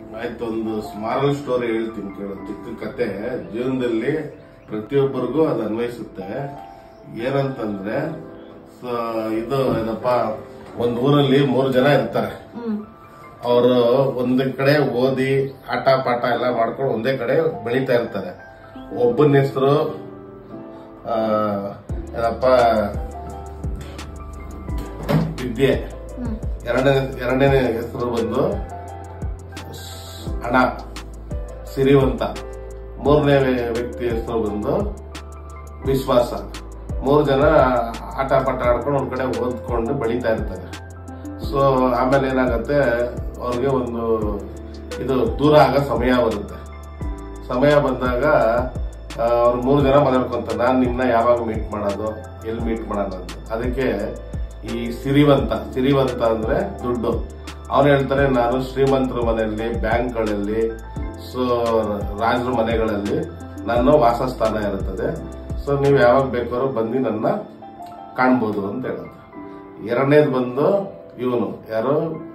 ಆಯ್ತು ಒಂದು ಸ್ಮಾರಲ್ ಸ್ಟೋರಿ ಹೇಳ್ತೀನಿ ಕೇಳು ಚಿಕ್ಕ ಕತೆ ಜೀವನದಲ್ಲಿ ಪ್ರತಿಯೊಬ್ಬರಿಗೂ ಅದು ಅನ್ವಯಿಸುತ್ತೆ ಏನಂತಂದ್ರೆ ಸೊ ಇದು ಏನಪ್ಪ ಒಂದ್ ಊರಲ್ಲಿ ಮೂರು ಜನ ಇರ್ತಾರೆ ಹ್ಮ್ ಅವರು ಒಂದ್ ಕಡೆ ಓದಿ ಆಟ ಪಾಠ ಎಲ್ಲ ಮಾಡ್ಕೊಂಡು ಒಂದೇ ಕಡೆ ಬೆಳೀತಾ ಇರ್ತಾರೆ ಒಬ್ಬನ ಹೆಸರು ಏನಪ್ಪ ವಿದ್ಯೆ ಹ್ಮ್ ಎರಡನೇ ಎರಡನೇ ಹೆಸರು ಬಂದು ಹಣ ಸಿರಿವಂತ ಮೂರನೇ ವ್ಯಕ್ತಿ ಹೆಸರು ಬಂದು ವಿಶ್ವಾಸ ಮೂರು ಜನ ಆಟ ಪಾಠ ಆಡ್ಕೊಂಡು ಒಂದ್ ಕಡೆ ಓದ್ಕೊಂಡು ಬೆಳೀತಾ ಇರ್ತಾರೆ ಸೊ ಆಮೇಲೆ ಏನಾಗತ್ತೆ ಅವ್ರಿಗೆ ಒಂದು ಇದು ದೂರ ಆಗೋ ಸಮಯ ಬರುತ್ತೆ ಸಮಯ ಬಂದಾಗ ಅವ್ರು ಮೂರು ಜನ ಮಾತಾಡ್ಕೊಂತಾರೆ ನಾನು ನಿಮ್ಮನ್ನ ಯಾವಾಗ ಮೀಟ್ ಮಾಡೋದು ಎಲ್ಲಿ ಮೀಟ್ ಮಾಡೋಣ ಅಂತ ಅದಕ್ಕೆ ಈ ಸಿರಿವಂತ ಸಿರಿವಂತ ಅಂದ್ರೆ ದುಡ್ಡು ಅವ್ರು ಹೇಳ್ತಾರೆ ನಾನು ಶ್ರೀಮಂತರ ಮನೆಯಲ್ಲಿ ಬ್ಯಾಂಕ್ಗಳಲ್ಲಿ ಸೊ ರಾಜರ ಮನೆಗಳಲ್ಲಿ ನನ್ನ ವಾಸಸ್ಥಾನ ಇರುತ್ತದೆ ಸೊ ನೀವು ಯಾವಾಗ ಬೇಕಾದ್ರೂ ಬಂದು ನನ್ನ ಕಾಣ್ಬೋದು ಅಂತ ಹೇಳುತ್ತೆ ಎರಡನೇದು ಬಂದು ಇವನು ಯಾರು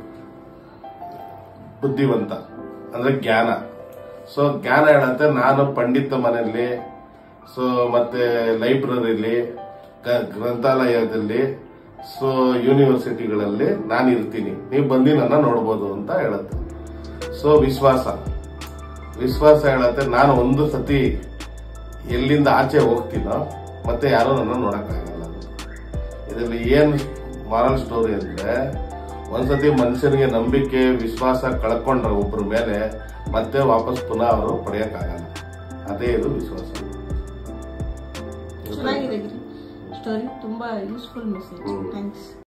ಬುದ್ಧಿವಂತ ಅಂದ್ರೆ ಜ್ಞಾನ ಸೊ ಜ್ಞಾನ ಹೇಳತ್ತೆ ನಾನು ಪಂಡಿತ ಮನೆಯಲ್ಲಿ ಸೊ ಮತ್ತೆ ಲೈಬ್ರರಿಲಿ ಗ- ಗ್ರಂಥಾಲಯದಲ್ಲಿ ಸೊ ಯೂನಿವರ್ಸಿಟಿಗಳಲ್ಲಿ ನಾನು ಇರ್ತೀನಿ ನೀವು ಬಂದು ನನ್ನ ನೋಡ್ಬೋದು ಅಂತ ಹೇಳುತ್ತೆ ಸೊ ವಿಶ್ವಾಸ ವಿಶ್ವಾಸ ಹೇಳತ್ತೆ ನಾನು ಒಂದು ಸತಿ ಎಲ್ಲಿಂದ ಆಚೆ ಹೋಗ್ತೀನೋ ಮತ್ತೆ ಯಾರು ನನ್ನ ನೋಡಕ್ಕಾಗಲ್ಲ ಇದರಲ್ಲಿ ಏನ್ ಮಾರಲ್ ಸ್ಟೋರಿ ಅಂದ್ರೆ ಒಂದ್ಸತಿ ಮನುಷ್ಯನಿಗೆ ನಂಬಿಕೆ ವಿಶ್ವಾಸ ಕಳ್ಕೊಂಡ್ರೆ ಒಬ್ಬರ ಮೇಲೆ ಮತ್ತೆ ವಾಪಸ್ ಪುನಃ ಅವರು ಪಡೆಯಕ್ಕಾಗಲ್ಲ ಅದೇ ಇದು ವಿಶ್ವಾಸ ಚೆನ್ನಾಗಿದೆ ಗಿರಿ ಸ್ಟೋರಿ ತುಂಬಾ ಯೂಸ್ಫುಲ್ ಮೆಸೇಜ್ ಹ್ಮ್. ಥ್ಯಾಂಕ್ಸ್